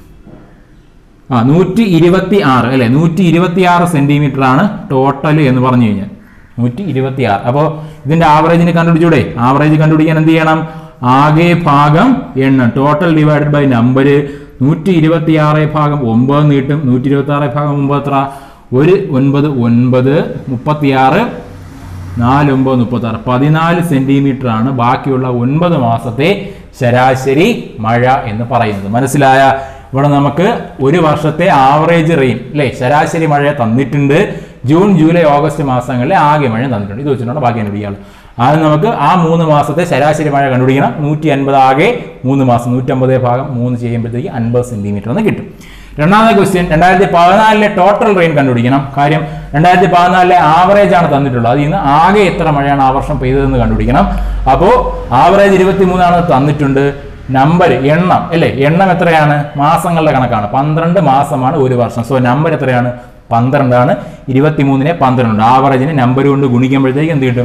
Speaker 1: ആ നൂറ്റി ഇരുപത്തി ആറ് അല്ലെ നൂറ്റി ഇരുപത്തി ആറ് സെന്റിമീറ്റർ ആണ് ടോട്ടൽ എന്ന് പറഞ്ഞു കഴിഞ്ഞാൽ നൂറ്റി ഇരുപത്തി ആറ് അപ്പോൾ ഇതിന്റെ ആവറേജിന് കണ്ടുപിടിച്ചൂടെ ആവറേജ് കണ്ടുപിടിക്കാൻ എന്ത് ചെയ്യണം ആകെ ഭാഗം എണ്ണം ടോട്ടൽ ഡിവൈഡഡ് ബൈ നമ്പർ നൂറ്റി ഇരുപത്തി ആറ് ഭാഗം ഒമ്പത് എന്ന് കിട്ടും നൂറ്റി ഇരുപത്തി ആറ് ഭാഗം ഒമ്പത് എത്ര ഒരു ഒൻപത് ഒൻപത് മുപ്പത്തിയാറ് നാല് ഒമ്പത് മുപ്പത്തി ആറ് പതിനാല് സെന്റിമീറ്റർ ആണ് ബാക്കിയുള്ള ഒൻപത് മാസത്തെ ശരാശരി മഴ എന്ന് പറയുന്നത് മനസ്സിലായ ഇവിടെ നമുക്ക് ഒരു വർഷത്തെ ആവറേജ് റെയിൻ അല്ലേ ശരാശരി മഴ തന്നിട്ടുണ്ട് ജൂൺ ജൂലൈ ഓഗസ്റ്റ് മാസങ്ങളിലെ ആകെ മഴ തന്നിട്ടുണ്ട് ഇത് വെച്ചിട്ടാണ് ബാക്കി കണ്ടുപിടിക്കാറ് ആദ്യം നമുക്ക് ആ മൂന്ന് മാസത്തെ ശരാശരി മഴ കണ്ടുപിടിക്കണം നൂറ്റി അൻപത് ആകെ മൂന്ന് മാസം നൂറ്റമ്പത് ഭാഗം മൂന്ന് ചെയ്യുമ്പോഴത്തേക്ക് അൻപത് സെന്റിമീറ്റർ എന്ന് കിട്ടും രണ്ടാമത്തെ ക്വസ്റ്റ്യൻ രണ്ടായിരത്തി പതിനാലിലെ ടോട്ടൽ റെയിൻ കണ്ടുപിടിക്കണം കാര്യം രണ്ടായിരത്തി പതിനാലിലെ ആവറേജ് ആണ് തന്നിട്ടുള്ളത് അതിൽ നിന്ന് ആകെ എത്ര മഴയാണ് ആ വർഷം പെയ്തതെന്ന് കണ്ടുപിടിക്കണം അപ്പോൾ ആവറേജ് ഇരുപത്തി മൂന്നാണ് തന്നിട്ടുണ്ട് നമ്പർ എണ്ണം അല്ലേ എണ്ണം എത്രയാണ് മാസങ്ങളുടെ കണക്കാണ് പന്ത്രണ്ട് മാസമാണ് ഒരു വർഷം സോ നമ്പർ എത്രയാണ് പന്ത്രണ്ടാണ് ഇരുപത്തി മൂന്നിനെ പന്ത്രണ്ട് ആവറേജിനെ നമ്പർ കൊണ്ട് ഗുണിക്കുമ്പോഴത്തേക്ക് എന്ത് കിട്ടും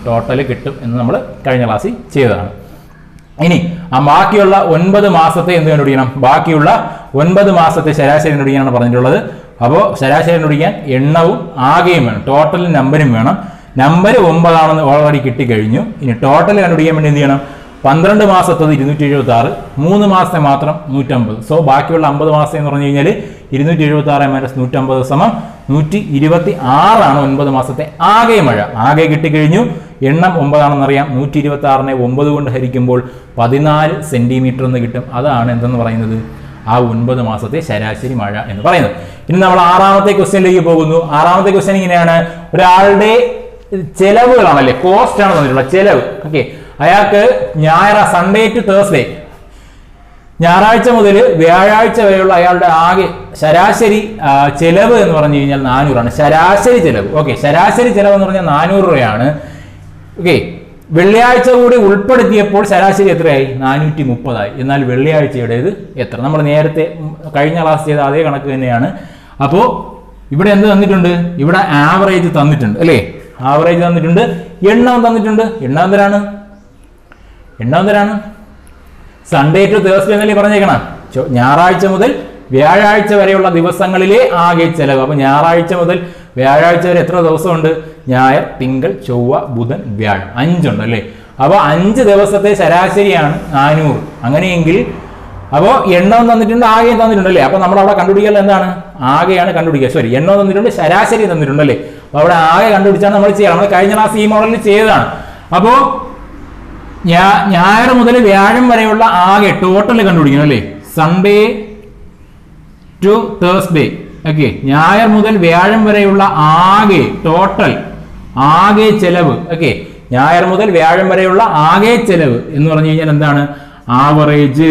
Speaker 1: ടോട്ടൽ കിട്ടും എന്ന് നമ്മൾ കഴിഞ്ഞ ക്ലാസ്സിൽ ചെയ്തതാണ് ഇനി ആ ബാക്കിയുള്ള ഒൻപത് മാസത്തെ എന്ത് കണ്ടുപിടിക്കണം ബാക്കിയുള്ള ഒൻപത് മാസത്തെ ശരാശരി കണ്ടുപിടിക്കാനാണ് പറഞ്ഞിട്ടുള്ളത് അപ്പോൾ ശരാശരി കണ്ടുപിടിക്കാൻ എണ്ണവും ആകെയും വേണം ടോട്ടൽ നമ്പരും വേണം നമ്പർ ഒമ്പതാണെന്ന് ഓൾറെഡി കിട്ടിക്കഴിഞ്ഞു ഇനി ടോട്ടൽ കണ്ടുപിടിക്കാൻ വേണ്ടി എന്ത് ചെയ്യണം പന്ത്രണ്ട് മാസത്തത് ഇരുന്നൂറ്റി എഴുപത്തി ആറ് മൂന്ന് മാസത്തെ മാത്രം നൂറ്റമ്പത് സോ ബാക്കിയുള്ള അമ്പത് മാസം എന്ന് പറഞ്ഞു കഴിഞ്ഞാൽ ഇരുന്നൂറ്റി എഴുപത്തി ആറ് മൈനസ് നൂറ്റമ്പത് സമം നൂറ്റി ഇരുപത്തി ആറാണ് ഒൻപത് മാസത്തെ ആകെ മഴ ആകെ കിട്ടിക്കഴിഞ്ഞു എണ്ണം ഒമ്പതാണെന്നറിയാം നൂറ്റി ഇരുപത്തി ആറിനെ ഒമ്പത് കൊണ്ട് ഹരിക്കുമ്പോൾ പതിനാല് സെന്റിമീറ്റർ എന്ന് കിട്ടും അതാണ് എന്തെന്ന് പറയുന്നത് ആ ഒൻപത് മാസത്തെ ശരാശരി മഴ എന്ന് പറയുന്നത് ഇനി നമ്മൾ ആറാമത്തെ ക്വസ്റ്റ്യനിലേക്ക് പോകുന്നു ആറാമത്തെ ക്വസ്റ്റ്യൻ ഇങ്ങനെയാണ് ഒരാളുടെ ചെലവുകളാണല്ലേ കോസ്റ്റ് ആണ് തന്നിട്ടുള്ളത് ചെലവ് ഓക്കെ അയാൾക്ക് ഞായറ സൺഡേ ടു തേഴ്സ്ഡേ ഞായറാഴ്ച മുതൽ വ്യാഴാഴ്ച വരെയുള്ള അയാളുടെ ആകെ ശരാശരി ആ, ചെലവ് എന്ന് പറഞ്ഞു കഴിഞ്ഞാൽ നാനൂറാണ് ശരാശരി ചെലവ് ഓക്കെ ശരാശരി ചെലവ് എന്ന് പറഞ്ഞാൽ നാനൂറ് രൂപയാണ് ഓക്കെ വെള്ളിയാഴ്ച കൂടി ഉൾപ്പെടുത്തിയപ്പോൾ ശരാശരി എത്രയായി നാനൂറ്റി മുപ്പതായി എന്നാൽ വെള്ളിയാഴ്ചയുടേത് എത്ര നമ്മൾ നേരത്തെ ഉം, കഴിഞ്ഞ ക്ലാസ് ചെയ്ത അതേ കണക്ക് തന്നെയാണ് അപ്പോൾ ഇവിടെ എന്ത് തന്നിട്ടുണ്ട് ഇവിടെ ആവറേജ് തന്നിട്ടുണ്ട് അല്ലേ ആവറേജ് തന്നിട്ടുണ്ട് എണ്ണം തന്നിട്ടുണ്ട് എണ്ണം എന്തരാണ് എണ്ണം എന്തരാണ് സൺഡേ ടു തേഴ്സ്ഡേ എന്നല്ലേ പറഞ്ഞേക്കണം ചൊ- ഞായറാഴ്ച മുതൽ വ്യാഴാഴ്ച വരെയുള്ള ദിവസങ്ങളിലെ ആകെ ചെലവ് അപ്പൊ ഞായറാഴ്ച മുതൽ വ്യാഴാഴ്ച വരെ എത്ര ദിവസമുണ്ട് ഞായർ തിങ്കൾ ചൊവ്വ ബുധൻ വ്യാഴം അഞ്ചുണ്ട് അല്ലേ അപ്പോൾ അഞ്ച് ദിവസത്തെ ശരാശരിയാണ് നാനൂറ് അങ്ങനെയെങ്കിൽ അപ്പോൾ എണ്ണം തന്നിട്ടുണ്ട് ആകെയും തന്നിട്ടുണ്ട് അല്ലേ അപ്പോൾ നമ്മൾ അവിടെ കണ്ടുപിടിക്കൽ എന്താണ് ആകെയാണ് കണ്ടുപിടിക്കുക സോറി എണ്ണം തന്നിട്ടുണ്ട് ശരാശരി തന്നിട്ടുണ്ട് അല്ലേ അപ്പോൾ അവിടെ ആകെ കണ്ടുപിടിച്ചാണ് നമ്മൾ ചെയ്യുക നമ്മൾ കഴിഞ്ഞ ക്ലാസ് ഈ മോഡലിൽ ചെയ്തതാണ് അപ്പോൾ ഞാ- ഞായർ മുതൽ വ്യാഴം വരെയുള്ള ആകെ ടോട്ടൽ കണ്ടുപിടിക്കണം അല്ലേ സൺഡേ ടു തേഴ്സ്ഡേ ഓക്കെ ഞായർ മുതൽ വ്യാഴം വരെയുള്ള ആകെ ടോട്ടൽ ആകെ ചെലവ് ഓക്കെ ഞായർ മുതൽ വ്യാഴം വരെയുള്ള ആകെ ചെലവ് എന്ന് പറഞ്ഞു കഴിഞ്ഞാൽ എന്താണ് ആവറേജ്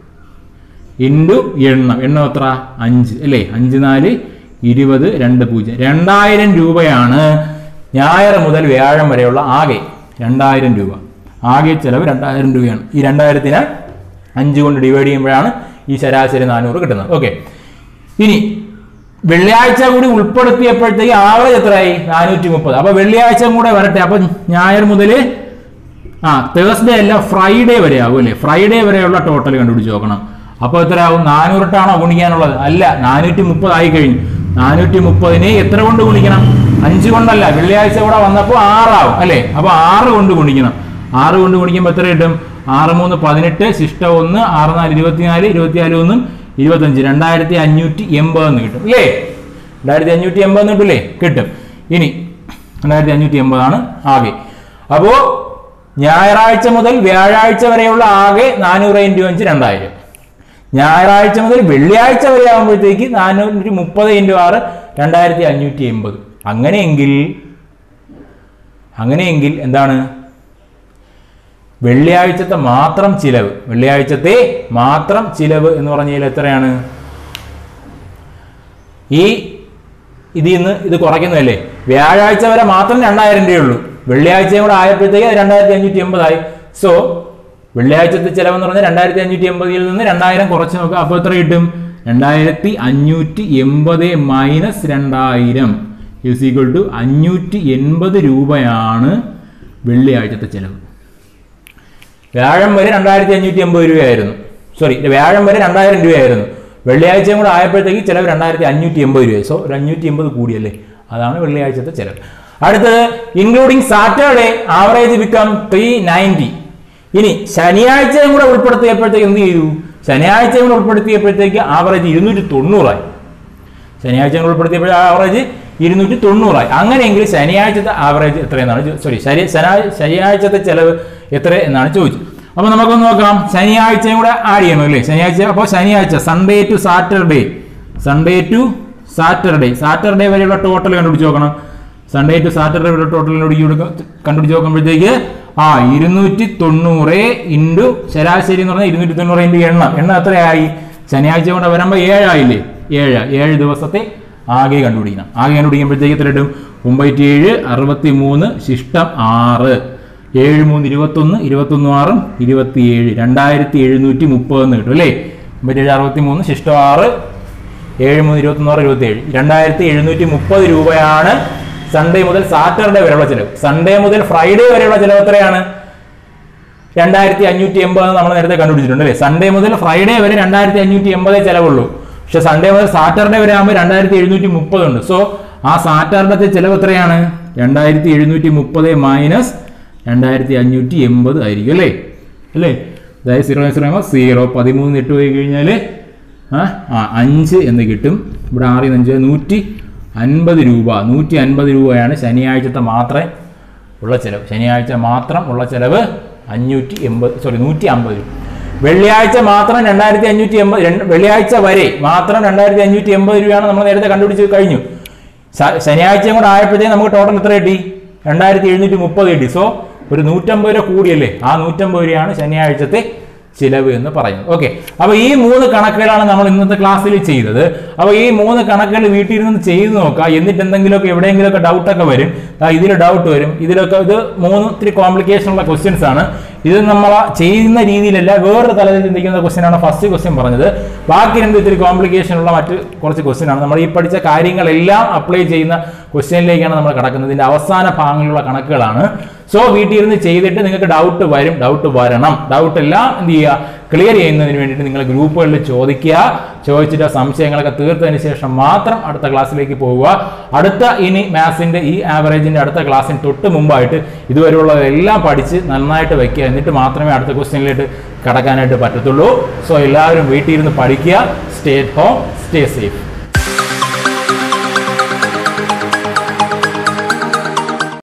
Speaker 1: ഇൻറ്റു എണ്ണം എണ്ണം എത്ര അഞ്ച് അല്ലേ അഞ്ച് നാല് ഇരുപത് രണ്ട് പൂജ്യം രണ്ടായിരം രൂപയാണ് ഞായർ മുതൽ വ്യാഴം വരെയുള്ള ആകെ രണ്ടായിരം രൂപ ആകെ ചെലവ് രണ്ടായിരം രൂപയാണ് ഈ രണ്ടായിരത്തിന് അഞ്ച് കൊണ്ട് ഡിവൈഡ് ചെയ്യുമ്പോഴാണ് ഈ ശരാശരി നാനൂറ് കിട്ടുന്നത് ഓക്കെ ഇനി വെള്ളിയാഴ്ച കൂടി ഉൾപ്പെടുത്തിയപ്പോഴത്തേക്ക് ആവറേജ് എത്രയായി നാനൂറ്റി മുപ്പത് അപ്പൊ വെള്ളിയാഴ്ച കൂടെ വരട്ടെ അപ്പൊ ഞായർ മുതൽ ആ തേഴ്സ്ഡേ അല്ല ഫ്രൈഡേ വരെ ആകും അല്ലേ ഫ്രൈഡേ വരെയുള്ള ടോട്ടൽ കണ്ടുപിടിച്ച് നോക്കണം അപ്പോൾ എത്ര ആവും നാനൂറിട്ടാണോ ഗുണിക്കാനുള്ളത് അല്ല നാനൂറ്റി മുപ്പത് ആയി കഴിഞ്ഞു നാനൂറ്റി മുപ്പതിനെ എത്ര കൊണ്ട് ഗുണിക്കണം അഞ്ച് കൊണ്ടല്ല വെള്ളിയാഴ്ച കൂടെ വന്നപ്പോൾ ആറാവും അല്ലേ അപ്പോൾ ആറ് കൊണ്ട് ഗുണിക്കണം ആറ് കൊണ്ട് ഗുണിക്കുമ്പോൾ എത്ര കിട്ടും ആറ് മൂന്ന് പതിനെട്ട് ശിഷ്ട ഒന്ന് ആറ് നാല് ഇരുപത്തിനാല് ഇരുപത്തിനാല് ഒന്നും ഇരുപത്തഞ്ച് രണ്ടായിരത്തി അഞ്ഞൂറ്റി എൺപത് എന്ന് കിട്ടും അല്ലേ രണ്ടായിരത്തി അഞ്ഞൂറ്റി എൺപത് എന്ന് കിട്ടില്ലേ കിട്ടും ഇനി രണ്ടായിരത്തി അഞ്ഞൂറ്റി എൺപതാണ് ആകെ അപ്പോ ഞായറാഴ്ച മുതൽ വ്യാഴാഴ്ച വരെയുള്ള ആകെ നാനൂറ് ഇൻറ്റു അഞ്ച് രണ്ടായിരം ഞായറാഴ്ച മുതൽ വെള്ളിയാഴ്ച വരെ ആകുമ്പോഴത്തേക്ക് നാനൂറ്റി മുപ്പത് ഇൻറ്റു ആറ് രണ്ടായിരത്തി അഞ്ഞൂറ്റി എൺപത് അങ്ങനെയെങ്കിൽ അങ്ങനെയെങ്കിൽ എന്താണ് വെള്ളിയാഴ്ചത്തെ മാത്രം ചിലവ് വെള്ളിയാഴ്ചത്തെ മാത്രം ചിലവ് എന്ന് പറഞ്ഞാൽ എത്രയാണ് ഈ ഇതിൽ നിന്ന് ഇത് കുറയ്ക്കുന്നതല്ലേ വ്യാഴാഴ്ച വരെ മാത്രം രണ്ടായിരം രൂപയുള്ളൂ വെള്ളിയാഴ്ചയും കൂടെ ആയപ്പോഴത്തേക്ക് അത് രണ്ടായിരത്തി അഞ്ഞൂറ്റി എൺപതായി സോ വെള്ളിയാഴ്ചത്തെ ചിലവെന്ന് പറഞ്ഞാൽ രണ്ടായിരത്തി അഞ്ഞൂറ്റി എൺപതിൽ നിന്ന് രണ്ടായിരം കുറച്ച് നോക്കുക അപ്പോൾ എത്ര കിട്ടും രണ്ടായിരത്തി അഞ്ഞൂറ്റി എൺപത് മൈനസ് രണ്ടായിരം ഇസ് ഈക്വൽ ടു അഞ്ഞൂറ്റി എൺപത് രൂപയാണ് വെള്ളിയാഴ്ചത്തെ ചിലവ് വ്യാഴം വരെ രണ്ടായിരത്തി അഞ്ഞൂറ്റി എൺപത് രൂപയായിരുന്നു സോറി വ്യാഴം വരെ രണ്ടായിരം രൂപയായിരുന്നു വെള്ളിയാഴ്ചയും കൂടെ ആയപ്പോഴത്തേക്ക് ചിലവ് രണ്ടായിരത്തി അഞ്ഞൂറ്റി എൺപത് രൂപയായി സോ ഒരു അഞ്ഞൂറ്റി എൺപത് കൂടിയല്ലേ അതാണ് വെള്ളിയാഴ്ചത്തെ ചിലവ് അടുത്തത് including Saturday average become three ninety ഇനി ശനിയാഴ്ചയും കൂടെ ഉൾപ്പെടുത്തിയപ്പോഴത്തേക്ക് എന്ത് ചെയ്തു ശനിയാഴ്ചയും കൂടെ ഉൾപ്പെടുത്തിയപ്പോഴത്തേക്ക് ആവറേജ് ഇരുന്നൂറ്റി തൊണ്ണൂറായി ശനിയാഴ്ച ഞങ്ങൾ ഉൾപ്പെടുത്തിയപ്പോൾ ആവറേജ് ഇരുന്നൂറ്റി തൊണ്ണൂറായി അങ്ങനെയെങ്കിൽ ശനിയാഴ്ചത്തെ ആവറേജ് എത്രയെന്നാണ് സോറി ശനി ശനാ- ശനിയാഴ്ചത്തെ ചെലവ് എത്ര എന്നാണ് ചോദിച്ചത് അപ്പോൾ നമുക്കൊന്ന് നോക്കാം ശനിയാഴ്ചയും കൂടെ ആഡ് ചെയ്യണം അല്ലേ ശനിയാഴ്ച അപ്പോൾ ശനിയാഴ്ച Sunday to Saturday Sunday to Saturday Saturday വരെയുള്ള ടോട്ടൽ കണ്ടുപിടിച്ച് നോക്കണം സൺഡേ ടു സാറ്റർഡേ വരെ ടോട്ടൽ കണ്ടുപിടിച്ച് കണ്ടുപിടിച്ച് നോക്കുമ്പോഴത്തേക്ക് ആ ഇരുന്നൂറ്റി തൊണ്ണൂറ് ഇൻറ്റു ശരാശരി എന്ന് പറഞ്ഞാൽ ഇരുന്നൂറ്റി തൊണ്ണൂറ് ഇൻറ്റു എണ്ണം എണ്ണം എത്രയായി ശനിയാഴ്ച കൊണ്ട് വരുമ്പോൾ ഏഴായില്ലേ ഏഴ് ഏഴ് ദിവസത്തെ ആകെ കണ്ടുപിടിക്കണം ആകെ കണ്ടുപിടിക്കുമ്പോഴത്തേക്ക് എത്ര കിട്ടും ഒമ്പത്തി ഏഴ് അറുപത്തി മൂന്ന് ശിഷ്ടം ആറ് ഏഴ് മൂന്ന് ഇരുപത്തൊന്ന് ഇരുപത്തൊന്ന് ആറും ഇരുപത്തിയേഴ് രണ്ടായിരത്തി എഴുന്നൂറ്റി മുപ്പത് എന്ന് കിട്ടും അല്ലേ ഒമ്പത്തേഴ് അറുപത്തി മൂന്ന് ശിഷ്ടം ആറ് ഏഴ് മൂന്ന് ഇരുപത്തൊന്ന് ആറ് ഇരുപത്തിയേഴ് രണ്ടായിരത്തി എഴുന്നൂറ്റി മുപ്പത് രൂപയാണ് സൺഡേ മുതൽ സാറ്റർഡേ വരെയുള്ള ചിലവ് സൺഡേ മുതൽ ഫ്രൈഡേ വരെയുള്ള ചിലവ് എത്രയാണ് രണ്ടായിരത്തി അഞ്ഞൂറ്റി എൺപത് നമ്മൾ നേരത്തെ കണ്ടുപിടിച്ചിട്ടുണ്ട് അല്ലേ സൺഡേ മുതൽ ഫ്രൈഡേ വരെ രണ്ടായിരത്തി അഞ്ഞൂറ്റി എൺപതേ ചിലവുള്ളൂ പക്ഷെ സൺഡേ മുതൽ സാറ്റർഡേ വരെ ആകുമ്പോൾ രണ്ടായിരത്തി എഴുന്നൂറ്റി മുപ്പത് ഉണ്ട് സോ ആ സാറ്റർഡത്തെ ചിലവ് എത്രയാണ് രണ്ടായിരത്തി എഴുന്നൂറ്റി മുപ്പത് മൈനസ് രണ്ടായിരത്തി അഞ്ഞൂറ്റി എൺപത് ആയിരിക്കും അല്ലേ അല്ലേ അതായത് സീറോ സീറോ സീറോ പതിമൂന്ന് ഇട്ട് പോയി കഴിഞ്ഞാൽ ആ ആ, അഞ്ച് എന്ന് കിട്ടും ഇവിടെ ആറിൽ നിന്ന് അഞ്ച് നൂറ്റി അൻപത് രൂപ നൂറ്റി അൻപത് രൂപയാണ് ശനിയാഴ്ചത്തെ മാത്രമേ ഉള്ള ചിലവ് ശനിയാഴ്ച മാത്രം ഉള്ള ചിലവ് അഞ്ഞൂറ്റി എൺപത് സോറി നൂറ്റി അമ്പത് രൂപ വെള്ളിയാഴ്ച മാത്രം രണ്ടായിരത്തി അഞ്ഞൂറ്റി എൺപത് രണ്ട് വെള്ളിയാഴ്ച വരെ മാത്രം രണ്ടായിരത്തി അഞ്ഞൂറ്റി എൺപത് രൂപയാണ് നമ്മൾ നേരത്തെ കണ്ടുപിടിച്ച് കഴിഞ്ഞു ശ- ശനിയാഴ്ചയും കൂടെ ആയപ്പോഴത്തേക്കും നമുക്ക് ടോട്ടൽ എത്ര കിട്ടി രണ്ടായിരത്തി എഴുന്നൂറ്റി മുപ്പത് കിട്ടി സോ ഒരു നൂറ്റമ്പത് രൂപ കൂടിയല്ലേ ആ നൂറ്റമ്പത് രൂപയാണ് ശനിയാഴ്ചത്തെ ചിലവ് എന്ന് പറയുന്നത് ഓക്കെ അപ്പോൾ ഈ മൂന്ന് കണക്കുകളാണ് നമ്മൾ ഇന്നത്തെ ക്ലാസ്സിൽ ചെയ്തത് അപ്പോൾ ഈ മൂന്ന് കണക്കുകൾ വീട്ടിൽ ഇരുന്ന് ചെയ്ത് നോക്കുക എന്നിട്ട് എന്തെങ്കിലുമൊക്കെ എവിടെയെങ്കിലുമൊക്കെ ഡൗട്ടൊക്കെ വരും ഇതിൽ ഡൗട്ട് വരും ഇതിലൊക്കെ ഇത് മൂന്ന് ഇത്തിരി കോംപ്ലിക്കേഷൻ ഉള്ള ക്വസ്റ്റ്യൻസ് ആണ് ഇത് നമ്മൾ ചെയ്യുന്ന രീതിയിലല്ല വേറൊരു തലത്തിൽ ചിന്തിക്കുന്ന ക്വസ്റ്റ്യൻ ആണ് ഫസ്റ്റ് ക്വസ്റ്റ്യൻ പറഞ്ഞത് ബാക്കി രണ്ട് ഇത്തിരി കോംപ്ലിക്കേഷൻ ഉള്ള മറ്റ് കുറച്ച് ക്വസ്റ്റ്യൻ ആണ് നമ്മൾ ഈ പഠിച്ച കാര്യങ്ങളെല്ലാം അപ്ലൈ ചെയ്യുന്ന ക്വസ്റ്റ്യനിലേക്കാണ് നമ്മൾ കിടക്കുന്നത് ഇതിന്റെ അവസാന ഭാഗങ്ങളിലുള്ള കണക്കുകളാണ് സോ വീട്ടിൽ ഇരുന്ന് ചെയ്തിട്ട് നിങ്ങൾക്ക് ഡൗട്ട് വരും ഡൗട്ട് വരണം ഡൗട്ട് എല്ലാം എന്ത് ചെയ്യുക ക്ലിയർ ചെയ്യുന്നതിന് വേണ്ടിയിട്ട് നിങ്ങൾ ഗ്രൂപ്പുകളിൽ ചോദിക്കുക ചോദിച്ചിട്ട് ആ സംശയങ്ങളൊക്കെ തീർത്തതിന് ശേഷം മാത്രം അടുത്ത ക്ലാസ്സിലേക്ക് പോവുക അടുത്ത ഇനി മാത്സിന്റെ ഈ ആവറേജിന്റെ അടുത്ത ക്ലാസ്സിന് തൊട്ട് മുമ്പായിട്ട് ഇതുവരെയുള്ളതെല്ലാം പഠിച്ച് നന്നായിട്ട് വെക്കുക എന്നിട്ട് മാത്രമേ അടുത്ത ക്വസ്റ്റ്യനിലേക്ക് കടക്കാനായിട്ട് പറ്റത്തുള്ളൂ സോ എല്ലാവരും വീട്ടിൽ ഇരുന്ന് പഠിക്കുക സ്റ്റേ ഹോം സ്റ്റേ സേഫ്